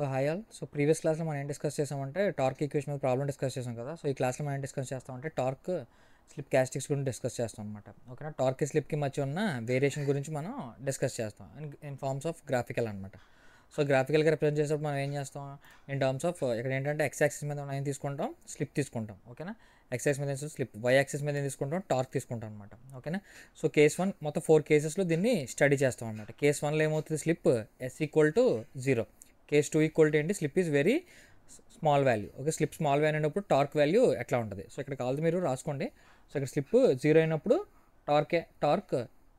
So hi all so previous క్లాస్లో మనం ఏం డిస్కస్ చేసామంటే టార్క్ ఈక్వేషన్ మీద ప్రాబ్లం డిస్కస్ చేసాం కదా సో ఈ క్లాస్లో మనం ఏం డిస్కస్ చేస్తామంటే టార్క్ స్లిప్ క్యాస్టిక్స్ గురించి డిస్కస్ చేస్తాం అనమాట ఓకేనా టార్క్ స్లిప్కి మధ్య ఉన్న వేరియేషన్ గురించి మనం డిస్కస్ చేస్తాం in in forms of graphical అనమాట సో గ్రాఫికల్గా రిప్రజెంట్ చేసేటప్పుడు మనం ఏం చేస్తాం ఇన్ టర్మ్స్ ఆఫ్ ఇక్కడ ఏంటంటే ఎక్స్ యాక్సిస్ మీద మనం ఏం తీసుకుంటాం స్లిప్ తీసుకుంటాం ఓకేనా ఎక్స్ యాక్సిస్ మీద స్లిప్ వై యాక్సిస్ మీద ఏం తీసుకుంటాం టార్క్ తీసుకుంటాం అనమాట ఓకేనా సో కేస్ వన్ మొత్తం ఫోర్ కేసెస్లో దీన్ని స్టడీ చేస్తాం అనమాట కేస్ వన్లో ఏమవుతుంది slip S equal to zero case two equal to ఏంటి slip is very small value okay slip small value అయినప్పుడు టార్క్ వాల్యూ ఎట్లా ఉంటుంది సో ఇక్కడ కావాలి మీరు రాసుకోండి సో ఇక్కడ స్లిప్ జీరో అయినప్పుడు టార్క్ టార్క్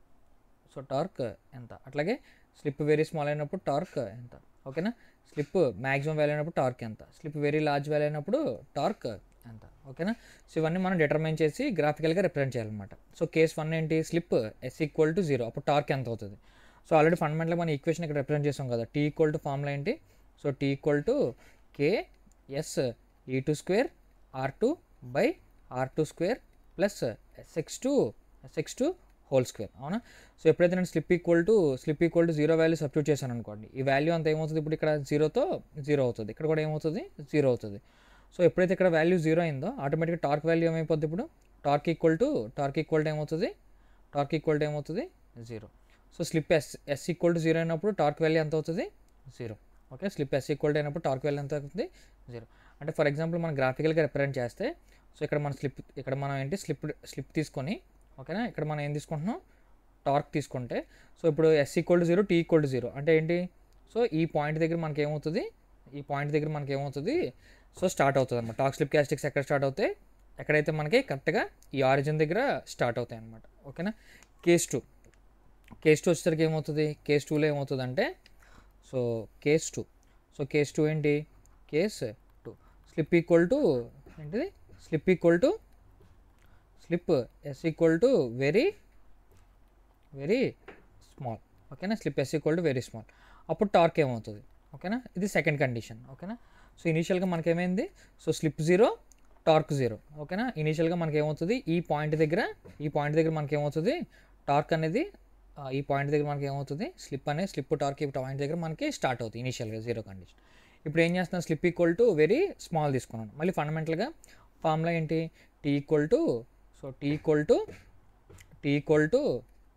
సో టార్క్ ఎంత అట్లాగే స్లిప్ వెరీ స్మాల్ అయినప్పుడు టార్క్ ఎంత ఓకేనా స్లిప్ మ్యాక్సిమం వాల్యూ అయినప్పుడు టార్క్ ఎంత స్లిప్ వెరీ లార్జ్ వాల్యూ అయినప్పుడు టార్క్ ఎంత ఓకేనా సో ఇవన్నీ మనం డిటర్మైన్ చేసి గ్రాఫికల్గా రిప్రజెంట్ చేయాలన్నమాట సో కేస్ వన్ ఏంటి slip S equal to zero అప్పుడు టార్క్ ఎంత అవుతుంది సో ఆల్రెడీ ఫండమెంటల్ మన ఈక్వేషన్ ఇక్కడ రిప్రజెంట్ చేసాం కదా టీ ఈక్వల్ టు ఫార్ములా ఏంటి so T equal to K S E two square R two by R two square plus S X two S X two whole square అవునా so ఎప్పుడైతే నేను slip equal to slip equal to zero value substitute చేశాను అనుకోండి ఈ value అంత ఏమవుతుంది ఇప్పుడు ఇక్కడ జీరోతో జీరో అవుతుంది ఇక్కడ కూడా ఏమవుతుంది జీరో అవుతుంది సో ఎప్పుడైతే ఇక్కడ వాల్యూ జీరో అయిందో ఆటోమేటిక్గా టార్క్ వాల్యూ ఏమైపోద్ది ఇప్పుడు torque equal to torque equal to ఏమవుతుంది టార్క్ ఈక్వల్ టు ఏమవుతుంది zero so slip S S equal to zero అయినప్పుడు టార్క్ వాల్యూ ఎంత అవుతుంది zero okay slip S equal to అయినప్పుడు టార్క్ వాల్యూ ఎంత అవుతుంది జీరో అంటే ఫర్ ఎగ్జాంపుల్ మనం గ్రాఫికల్గా రిప్రజెంట్ చేస్తే సో ఇక్కడ మన స్లిప్ ఇక్కడ మనం ఏంటి స్లిప్ స్లిప్ తీసుకొని ఓకేనా ఇక్కడ మనం ఏం తీసుకుంటున్నాం టార్క్ తీసుకుంటే సో ఇప్పుడు S equal to zero T equal to zero అంటే ఏంటి సో ఈ పాయింట్ దగ్గర మనకి ఏమవుతుంది ఈ పాయింట్ దగ్గర మనకి ఏమవుతుంది సో స్టార్ట్ అవుతుంది అనమాట టాక్ స్లిప్ క్యాస్టిక్స్ ఎక్కడ స్టార్ట్ అవుతాయి ఎక్కడైతే మనకి కరెక్ట్గా ఈ ఆరిజిన్ దగ్గర స్టార్ట్ అవుతాయి అనమాట ఓకేనా కేస్ టూ కేస్ టూ వచ్చేసరికి ఏమవుతుంది కేస్ టూలో ఏమవుతుంది అంటే so case two so case two ఏంటి case two slip equal to ఏంటిది slip equal to slip S equal to very very small ఓకేనా slip S equal to very small అప్పుడు torque ఏమవుతుంది ఓకేనా ఇది సెకండ్ కండిషన్ ఓకేనా సో ఇనీషియల్గా మనకేమైంది so slip zero torque zero ఓకేనా ఇనీషియల్గా మనకి ఏమవుతుంది ఈ పాయింట్ దగ్గర ఈ పాయింట్ దగ్గర మనకి ఏమవుతుంది టార్క్ అనేది ఆ, ఈ పాయింట్ దగ్గర మనకి ఏమవుతుంది స్లిప్ అనే స్లిప్ టార్క్ ఈ పాయింట్ దగ్గర మనకి స్టార్ట్ అవుతుంది ఇనీషియల్గా జీరో కండిషన్ ఇప్పుడు ఏం చేస్తున్నాను slip equal to very small తీసుకున్నాను మళ్ళీ ఫండమెంటల్గా ఫార్ములా ఏంటి T equal to so T equal to T equal to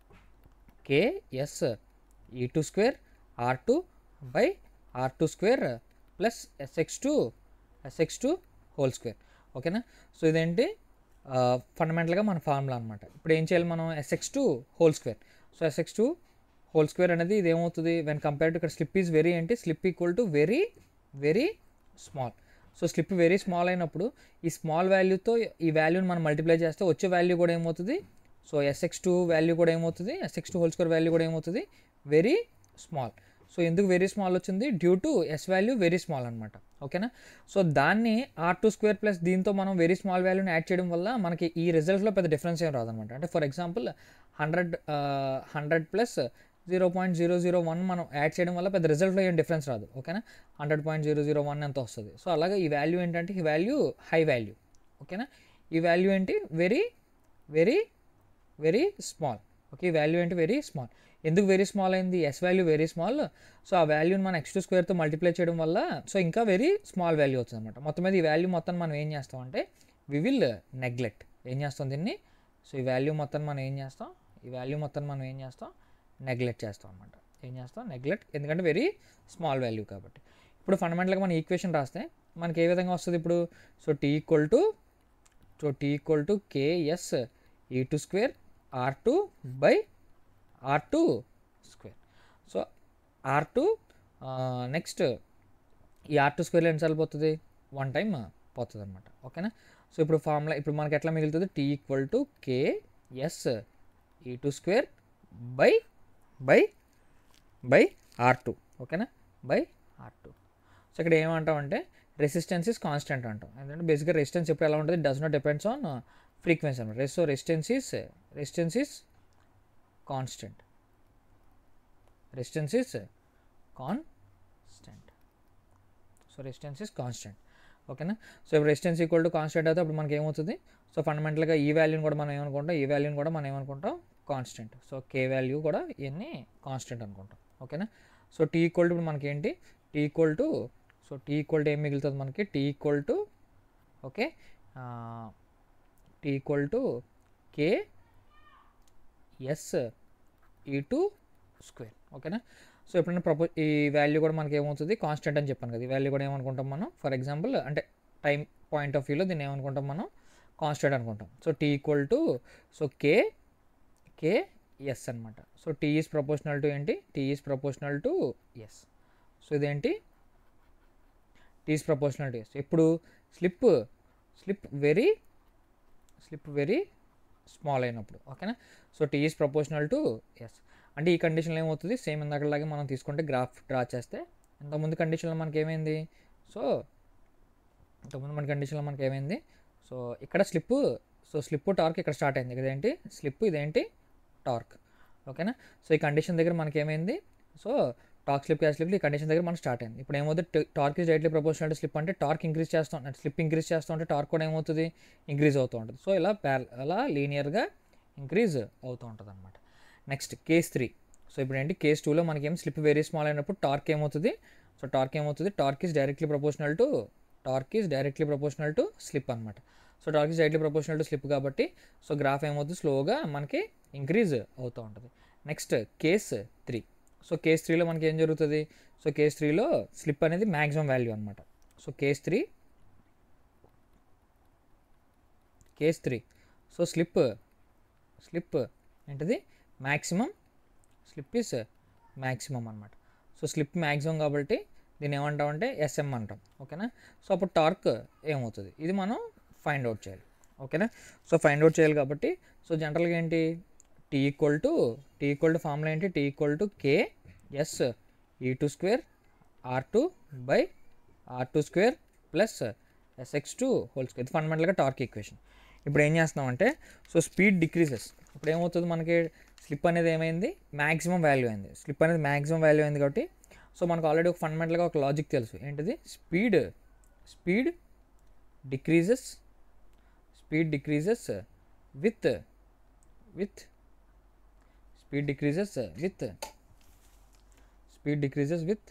K S E two square R two by R two square plus S X two S X two whole square ఓకేనా so ఇదేంటి ఫండమెంటల్గా మన formula అనమాట ఇప్పుడు ఏం చేయాలి మనం S X two whole square so S X two whole square అనేది ఇది ఏమవుతుంది వెన్ కంపేర్ టు ఇక్కడ స్లిప్ ఈజ్ వెరీ ఏంటి slip equal to very very small so slip very small అయినప్పుడు ఈ స్మాల్ వాల్యూతో ఈ వాల్యూని మనం మల్టిప్లై చేస్తే వచ్చే వాల్యూ కూడా ఏమవుతుంది సో ఎస్ఎక్స్ టూ వాల్యూ కూడా ఏమవుతుంది S X two whole square value కూడా ఏమవుతుంది వెరీ స్మాల్ సో ఎందుకు వెరీ స్మాల్ వచ్చింది due to S value very small అనమాట ఓకేనా సో దాన్ని ఆర్ టూ స్క్వేర్ ప్లస్ దీంతో మనం వెరీ స్మాల్ వాల్యూని యాడ్ చేయడం వల్ల మనకి ఈ రిజల్ట్లో పెద్ద డిఫరెన్స్ ఏం రాదనమాట అంటే for example hundred hundred plus zero point zero zero one మనం యాడ్ చేయడం వల్ల పెద్ద రిజల్ట్లో ఏం డిఫరెన్స్ రాదు ఓకేనా hundred point zero zero one ఎంత వస్తుంది సో అలాగే ఈ వాల్యూ ఏంటంటే ఈ వాల్యూ హై వాల్యూ ఓకేనా ఈ వాల్యూ ఏంటి very very very small okay ఈ వాల్యూ ఏంటి వెరీ స్మాల్ ఎందుకు వెరీ స్మాల్ అయింది S value very small so ఆ వాల్యూని మనం ఎక్స్ టూ స్క్వేర్తో మల్టిప్లై చేయడం వల్ల సో ఇంకా వెరీ స్మాల్ వాల్యూ అవుతుంది అనమాట మొత్తం మీద ఈ వాల్యూ మొత్తం మనం ఏం చేస్తాం అంటే వి విల్ నెగ్లెక్ట్ ఏం చేస్తాం దీన్ని సో ఈ వాల్యూ మొత్తం మనం ఏం చేస్తాం ఈ వాల్యూ మొత్తం మనం ఏం చేస్తాం నెగ్లెక్ట్ చేస్తాం అనమాట ఏం చేస్తాం నెగ్లెక్ట్ ఎందుకంటే వెరీ స్మాల్ వాల్యూ కాబట్టి ఇప్పుడు ఫండమెంటల్గా మన ఈక్వేషన్ రాస్తే మనకి ఏ విధంగా వస్తుంది ఇప్పుడు so T equal to so T equal to K S E two square R two by R two square so R two next ఈ ఆర్ టూ స్క్వేర్లో ఎన్నిసార్లు పోతుంది వన్ టైం పోతుంది అనమాట ఓకేనా సో ఇప్పుడు ఫార్ములా ఇప్పుడు మనకి ఎట్లా మిగులుతుంది T equal to K S E two square by by by R two ఓకేనా బై ఆర్ టూ సో ఇక్కడ ఏమంటామంటే రెసిస్టెన్స్ ఇస్ కాన్స్టెంట్ అంటాం ఎందుకంటే బేసిక్గా రెసిస్టెన్స్ ఎప్పుడు ఎలా ఉంటుంది does not depends on frequency అనమాట so resistance is resistance is constant resistance is constant so resistance is constant ఓకేనా సో ఇప్పుడు రెసిస్టెన్స్ ఈక్వల్ టు కాన్స్టెంట్ అయితే అప్పుడు మనకి ఏమవుతుంది సో ఫండమెంటల్గా ఈ వాల్యూని కూడా మనం ఏమనుకుంటాం ఈ వాల్యూని కూడా మనం ఏమనుకుంటాం కాన్స్టెంట్ సో కే వాల్యూ కూడా ఇవన్నీ కాన్స్టెంట్ అనుకుంటాం ఓకేనా సో టీ ఈక్వల్ టు ఇప్పుడు మనకి ఏంటి T T equal to so T equal to ఏం మిగులుతుంది మనకి T equal to okay T equal to K S E two square ఓకేనా సో ఎప్పుడైనా ప్రపో ఈ వాల్యూ కూడా మనకి ఏమవుతుంది కాన్స్టెంట్ అని చెప్పాను కదా ఈ వాల్యూ కూడా ఏమనుకుంటాం మనం ఫర్ ఎగ్జాంపుల్ అంటే టైం పాయింట్ ఆఫ్ వ్యూలో దీన్ని ఏమనుకుంటాం మనం కాన్స్టెంట్ అనుకుంటాం so T equal to so K K S అనమాట so T is proportional to ఏంటి T is proportional to S so ఇదేంటి T is proportional to S ఇప్పుడు slip slip very slip very small అయినప్పుడు ఓకేనా so T is proportional to S అంటే ఈ కండిషన్లో ఏమవుతుంది సేమ్ ఇందాకలాగే మనం తీసుకుంటే గ్రాఫ్ డ్రా చేస్తే ఇంతకుముందు కండిషన్లో మనకి ఏమైంది సో ఇంతకుముందు మన కండిషన్లో మనకి ఏమైంది సో ఇక్కడ స్లిప్ సో స్లిప్ టార్క్ ఇక్కడ స్టార్ట్ అయింది ఇదేంటి స్లిప్ ఇదేంటి టార్క్ ఓకేనా సో ఈ కండిషన్ దగ్గర మనకి ఏమైంది సో టార్క్ స్లిప్ క్యాష్ స్లిప్ ఈ కండిషన్ దగ్గర మనకి స్టార్ట్ అయింది ఇప్పుడు ఏమవుతుంది torque is directly proportional to slip అంటే టార్క్ ఇంక్రీజ్ చేస్తాం అంటే స్లిప్ ఇంక్రీజ్ చేస్తూ ఉంటే టార్క్ కూడా ఏమవుతుంది ఇంక్రీజ్ అవుతూ ఉంటుంది సో ఇలా ప్యార అలా లీనియర్గా ఇంక్రీజ్ అవుతూ ఉంటుంది అనమాట నెక్స్ట్ కేస్ త్రీ సో ఇప్పుడు ఏంటి కేస్ టూలో మనకి ఏం స్లిప్ వెరీ స్మాల్ అయినప్పుడు టార్క్ ఏమవుతుంది సో టార్క్ ఏమవుతుంది torque is directly proportional to torque is directly proportional to slip అనమాట so torque is directly proportional to slip కాబట్టి సో గ్రాఫ్ ఏమవుతుంది స్లోగా మనకి ఇంక్రీజ్ అవుతూ ఉంటుంది next case three so case త్రీలో మనకి ఏం జరుగుతుంది సో కేస్ త్రీలో స్లిప్ అనేది మ్యాక్సిమం వాల్యూ అనమాట so case three case three so slip slip ఏంటిది మ్యాక్సిమం స్లిప్ ఇస్ మ్యాక్సిమం అనమాట సో స్లిప్ మ్యాక్సిమం కాబట్టి దీన్ని ఏమంటాం అంటే ఎస్ఎం అంటాం ఓకేనా సో అప్పుడు టార్క్ ఏమవుతుంది ఇది మనం ఫైండ్ అవుట్ చేయాలి ఓకేనా సో ఫైండ్ అవుట్ చేయాలి కాబట్టి సో జనరల్గా ఏంటి T equal to T equal to formula ఏంటి T equal to K S E two square R two by R two square plus S X two whole square ఇది ఫండమెంటల్గా torque equation ఇప్పుడు ఏం చేస్తున్నామంటే సో స్పీడ్ డిక్రీజెస్ ఇప్పుడు ఏమవుతుంది మనకి slip అనేది ఏమైంది మ్యాక్సిమం వాల్యూ అయింది స్లిప్ అనేది మ్యాక్సిమం వాల్యూ అయింది కాబట్టి సో మనకు ఆల్రెడీ ఒక ఫండమెంటల్గా ఒక లాజిక్ తెలుసు ఏంటిది speed speed decreases speed decreases with with speed decreases with speed decreases with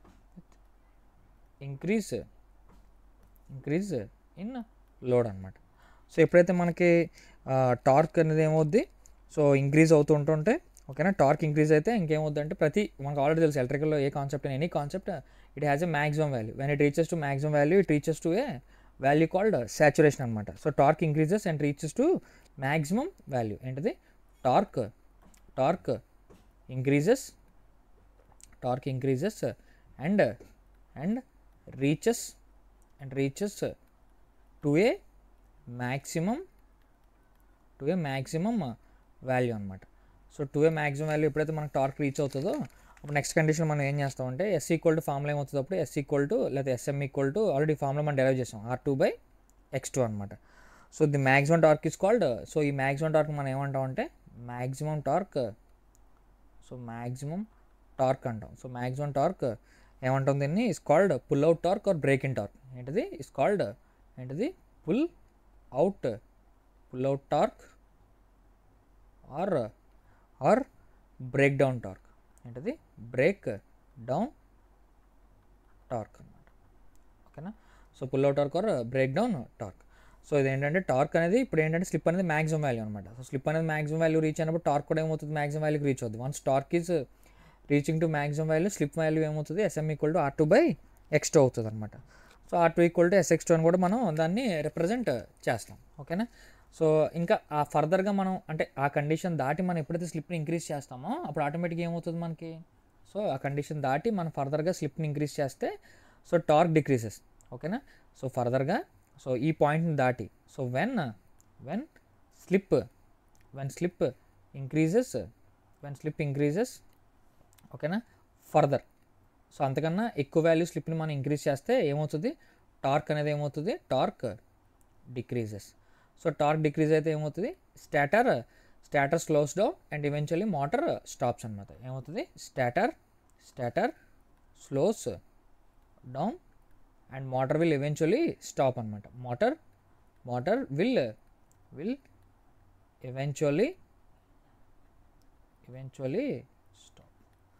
increase increase in load అనమాట సో ఎప్పుడైతే మనకి టార్క్ అనేది ఏమవుద్ది సో ఇంక్రీజ్ అవుతూ ఉంటుంటే ఓకేనా టార్క్ ఇంక్రీజ్ అయితే ఇంకేమవుద్ది అంటే ప్రతి మనకు ఆల్రెడీ తెలుసు ఎలక్ట్రికల్లో a concept any concept it has a maximum value when it reaches to maximum value it reaches to a value called saturation అనమాట so torque increases and reaches to maximum value ఏంటిది torque torque increases torque increases and and reaches and reaches to a maximum to a maximum value అనమాట so to a maximum value ఎప్పుడైతే మనకు torque reach అవుతుందో అప్పుడు next condition మనం ఏం చేస్తామంటే yes equal to formula ఏమవుతుంది అప్పుడు ఎస్ ఈక్వల్ టు లేదా S M equal to already formula మనం డెరైవ్ చేసాం R two by X two అనమాట so the maximum torque is called so ఈ మ్యాక్సిమం టార్క్ మనం ఏమంటాం అంటే maximum torque so maximum torque అంటాం సో మ్యాక్సిమం టార్క్ ఏమంటాం దీన్ని is called pull out torque or break in torque ఏంటిది is called ఏంటిది pull out pull out torque or or break down torque ఏంటిది break down torque అనమాట ఓకేనా so pull out torque or break down torque so ఇది ఏంటంటే torque అనేది ఇప్పుడు ఏంటంటే స్లిప్ అనేది మ్యాక్సిమం వాల్యూ అనమాట సో స్లిప్ అనేది మ్యాక్సిమం వాల్యూ రీచ్ అయినప్పుడు టార్క్ కూడా ఏమవుతుంది మ్యాక్సిమం వాల్యూకి రీచ్ అవుతుంది once torque is reaching to maximum value slip value ఏమవుతుంది S M equal to R two by X two అవుతుంది అనమాట so R two equal to S X two అని కూడా మనం దాన్ని రిప్రజెంట్ చేస్తాం ఓకేనా సో ఇంకా ఆ ఫర్దర్గా మనం అంటే ఆ కండిషన్ దాటి మనం ఎప్పుడైతే స్లిప్ని ఇంక్రీజ్ చేస్తామో అప్పుడు ఆటోమేటిక్గా ఏమవుతుంది మనకి సో ఆ కండిషన్ దాటి మనం ఫర్దర్గా స్లిప్ని ఇంక్రీజ్ చేస్తే సో టార్క్ డిక్రీజెస్ ఓకేనా సో ఫర్దర్గా సో ఈ పాయింట్ని దాటి so when when slip when slip increases when slip increases ఓకేనా ఫర్దర్ సో అంతకన్నా ఎక్కువ వాల్యూ స్లిప్ని మనం ఇంక్రీజ్ చేస్తే ఏమవుతుంది టార్క్ అనేది ఏమవుతుంది torque decreases so torque decrease అయితే ఏమవుతుంది stator stator slows down and eventually motor stops అనమాట ఏమవుతుంది stator stator slows down and motor will eventually stop అనమాట motor motor will will eventually eventually stop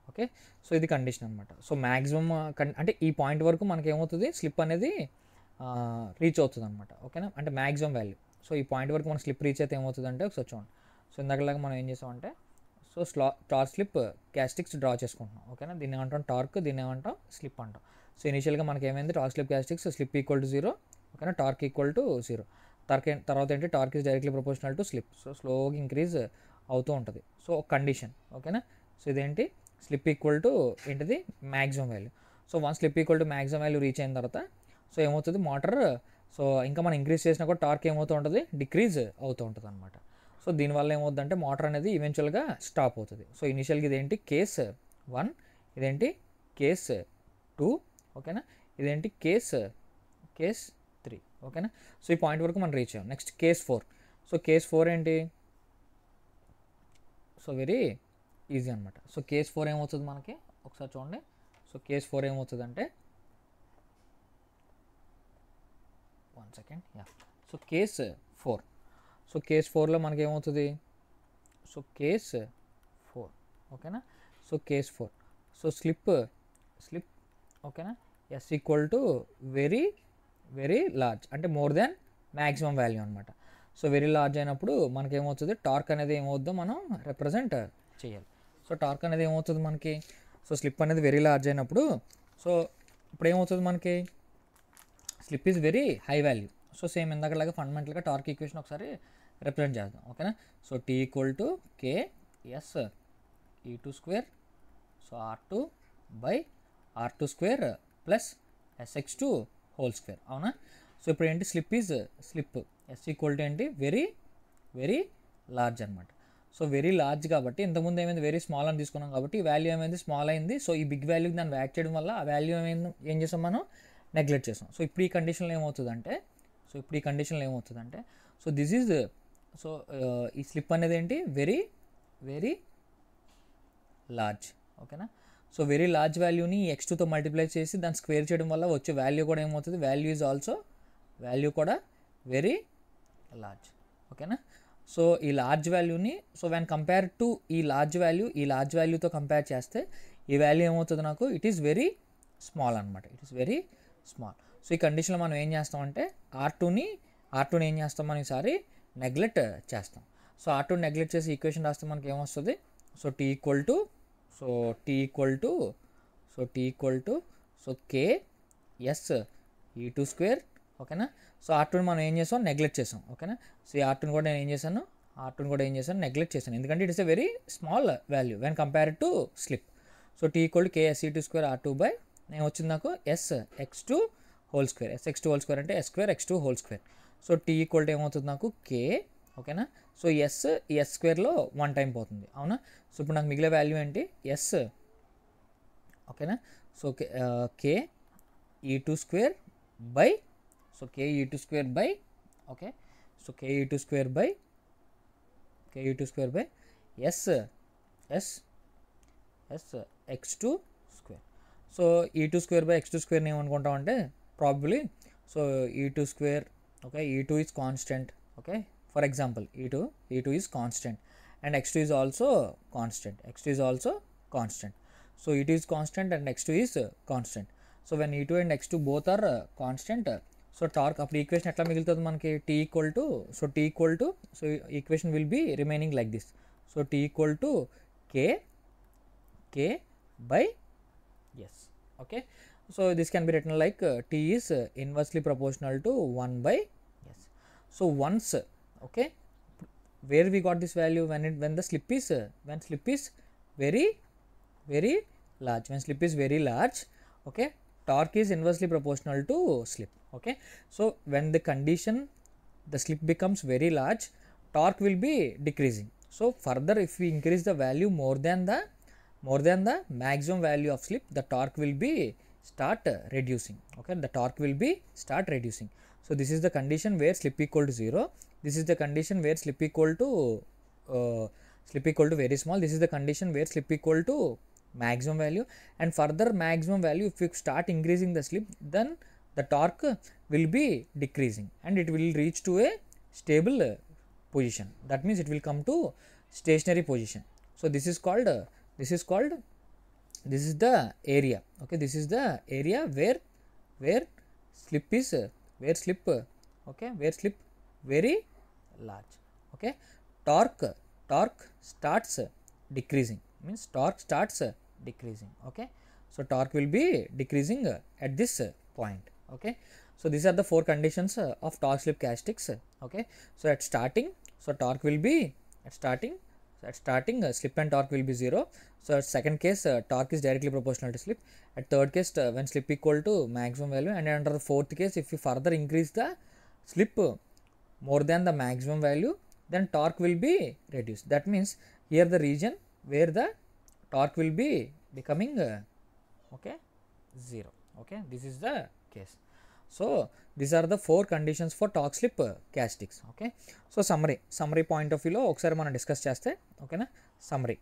okay so ఇది condition అనమాట so maximum అంటే ఈ point వరకు మనకి ఏమవుతుంది స్లిప్ అనేది రీచ్ అవుతుంది అనమాట ఓకేనా అంటే మ్యాక్సిమం వాల్యూ సో ఈ పాయింట్ వరకు మనం స్లిప్ రీచ్ అయితే ఏమవుతుంది అంటే ఒకసారి చూడండి సో ఇందాకలాగా మనం ఏం చేసామంటే సో స్లా టార్క్ స్లిప్ క్యాస్టిక్స్ డ్రా చేసుకుంటున్నాం ఓకేనా దీన్ని ఏమంటాం టార్క్ దీన్ని ఏమంటాం స్లిప్ అంటాం సో ఇనిషియల్గా మనకి ఏమైంది torque slip characteristics slip equal to zero ఓకేనా torque equal to zero torque తర్వాత ఏంటి torque is directly proportional to slip so స్లోగా ఇంక్రీజ్ అవుతూ ఉంటుంది సో ఒక కండిషన్ ఓకేనా సో ఇదేంటి స్లిప్ ఈక్వల్ టు ఏంటిది maximum value so one slip equal to maximum value reach అయిన తర్వాత సో ఏమవుతుంది మోటార్ సో ఇంకా మనం ఇంక్రీజ్ చేసినా కూడా టార్క్ ఏమవుతూ ఉంటుంది డిక్రీజ్ అవుతూ ఉంటుంది అనమాట సో దీనివల్ల ఏమవుతుందంటే మోటార్ అనేది ఈవెన్చువల్గా స్టాప్ అవుతుంది సో ఇనిషియల్గా ఇదేంటి కేస్ వన్ ఇదేంటి కేస్ టూ ఓకేనా ఇదేంటి కేస్ కేస్ త్రీ ఓకేనా సో ఈ పాయింట్ వరకు మనం రీచ్ అయ్యాం next case four so case four ఏంటి సో వెరీ ఈజీ అనమాట సో కేస్ ఫోర్ ఏమవుతుంది మనకి ఒకసారి చూడండి సో కేస్ ఫోర్ ఏమవుతుంది అంటే one second yeah so case four so case ఫోర్లో మనకి ఏమవుతుంది సో కేస్ ఫోర్ ఓకేనా so case four so slip slip ఓకేనా S equal to very very large అంటే మోర్ దాన్ మ్యాక్సిమం వాల్యూ అనమాట సో వెరీ లార్జ్ అయినప్పుడు మనకి ఏమవుతుంది టార్క్ అనేది ఏమవుద్దో మనం రిప్రజెంట్ చేయాలి సో టార్క్ అనేది ఏమవుతుంది మనకి సో స్లిప్ అనేది వెరీ లార్జ్ అయినప్పుడు సో ఇప్పుడు ఏమవుతుంది మనకి slip is very high value so same ఇందాకలాగా ఫండమెంటల్గా టార్క్ ఈక్వేషన్ ఒకసారి రిప్రజెంట్ చేద్దాం ఓకేనా so T equal to K S E two square so R two by R two square plus S X two whole square అవునా so ఇప్పుడు ఏంటి slip is slip S equal to ఏంటి very very large అనమాట so very large కాబట్టి ఇంతకుముందు ఏమైంది very small అని తీసుకున్నాం కాబట్టి ఈ వాల్యూ ఏమైంది స్మాల్ అయింది సో ఈ బిగ్ వాల్యూకి దాన్ని వ్యాక్ చేయడం వల్ల ఆ వాల్యూ ఏమైంది ఏం చేసాం మనం నెగ్లెక్ట్ చేసాం సో ఇప్పుడు ఈ కండిషన్లో ఏమవుతుందంటే సో ఇప్పుడు ఈ కండిషన్లో ఏమవుతుందంటే సో దిస్ ఈజ్ సో ఈ స్లిప్ అనేది ఏంటి వెరీ వెరీ లార్జ్ ఓకేనా సో వెరీ లార్జ్ వాల్యూని ఎక్స్ టూతో మల్టిప్లై చేసి దాన్ని స్క్వేర్ చేయడం వల్ల వచ్చే వాల్యూ కూడా ఏమవుతుంది వాల్యూ ఈజ్ ఆల్సో వాల్యూ కూడా వెరీ లార్జ్ ఓకేనా సో ఈ లార్జ్ వాల్యూని సో వెన్ కంపేర్ టు ఈ లార్జ్ వాల్యూ ఈ లార్జ్ వాల్యూతో కంపేర్ చేస్తే ఈ వాల్యూ ఏమవుతుంది నాకు ఇట్ ఈస్ వెరీ స్మాల్ అనమాట it is very small so ఈ కండిషన్లో మనం ఏం చేస్తామంటే ఆర్ టూని ఆర్ టూని ఏం చేస్తాం మనం ఈసారి నెగ్లెక్ట్ చేస్తాం సో ఆర్ టూ నెగ్లెక్ట్ చేసి ఈక్వేషన్ రాస్తే మనకి ఏమొస్తుంది so T equal to so T equal to so T equal to so K S E two square ఓకేనా సో ఆర్ టూని మనం ఏం చేసాం నెగ్లెక్ట్ చేసాం ఓకేనా సో ఈ ఆర్ టూని కూడా నేను ఏం చేశాను ఆర్ టూని కూడా ఏం చేశాను నెగ్లెక్ట్ చేశాను ఎందుకంటే it is a very small value when compare to slip so T equal to K S E two square R two by నేను వచ్చింది నాకు S X two whole square S X two whole square అంటే S square X two whole square so T equal to ఏమవుతుంది నాకు K ఓకేనా so S S స్క్వేర్లో one time పోతుంది అవునా సో ఇప్పుడు నాకు మిగిలే వాల్యూ ఏంటి ఎస్ ఓకేనా so K E two square by so K E two square by okay so K E two square by K E two square by S S S X two square so E two square by X two స్క్వేర్ని ఏమనుకుంటాం అంటే probably so E two square okay E two is constant okay for example E two E two is constant and X two is also constant X two is also constant so E two is constant and X two is constant so when E two and X two both are constant so torque అప్పుడు equation ఎట్లా మిగులుతుంది మనకి T equal to so T equal to so equation will be remaining like this so T equal to K K by S okay so this can be written like T is inversely proportional to one by S so once okay where we got this value when it when the slip is uh, when slip is very very large when slip is very large okay torque is inversely proportional to slip okay so when the condition the slip becomes very large torque will be decreasing so further if we increase the value more than the more than the maximum value of slip the torque will be start uh, reducing okay the torque will be start reducing so this is the condition where slip equal to 0 this is the condition where slip equal to uh, slip equal to very small this is the condition where slip equal to maximum value and further maximum value if you start increasing the slip then the torque will be decreasing and it will reach to a stable uh, position that means it will come to stationary position so this is called uh, this is called this is the area okay this is the area where where slip is uh, where slip uh, okay where slip very large okay torque torque starts uh, decreasing means torque starts uh, decreasing okay so torque will be decreasing uh, at this uh, point okay so these are the four conditions uh, of torque slip characteristics uh, okay so at starting so torque will be at starting so at starting uh, slip and torque will be zero so at second case uh, torque is directly proportional to slip at third case uh, when slip equal to maximum value and under the fourth case if you further increase the slip uh, more than the maximum value then torque will be reduced that means here the region where the torque will be becoming uh, okay zero okay this is the case so these are the four conditions for torque slip uh, characteristics okay so summary summary point of వ్యూలో ఒకసారి మనం discuss చేస్తే ఓకేనా summary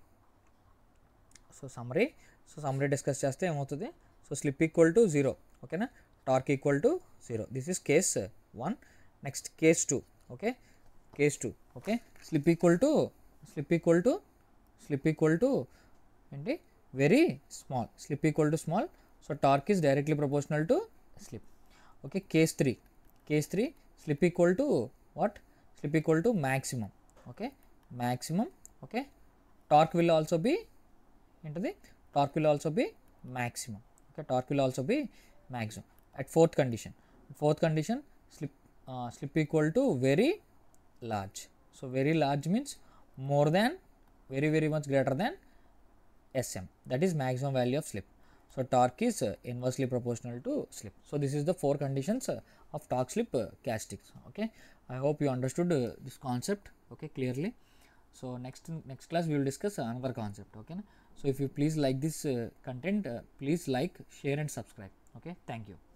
so summary so summary discuss చేస్తే ఏమవుతుంది so slip equal to zero ఓకేనా torque equal to zero this is case one next case two okay case two okay slip equal to slip equal to slip equal to ఏంటి very small slip equal to small so torque is directly proportional to slip okay case three case three slip equal to what slip equal to maximum okay maximum okay torque will also be ఏంటది torque will also be maximum okay torque will also be maximum at fourth condition fourth condition slip slip equal to very large so very large means more than very very much greater than SM that is maximum value of slip. So torque is uh, inversely proportional to slip. So this is the four conditions uh, of torque slip uh, characteristics. Okay, I hope you understood uh, this concept. Okay, clearly. So next next class we will discuss uh, another concept. Okay, na? so if you please like this uh, content, uh, please like, share, and subscribe. Okay, thank you.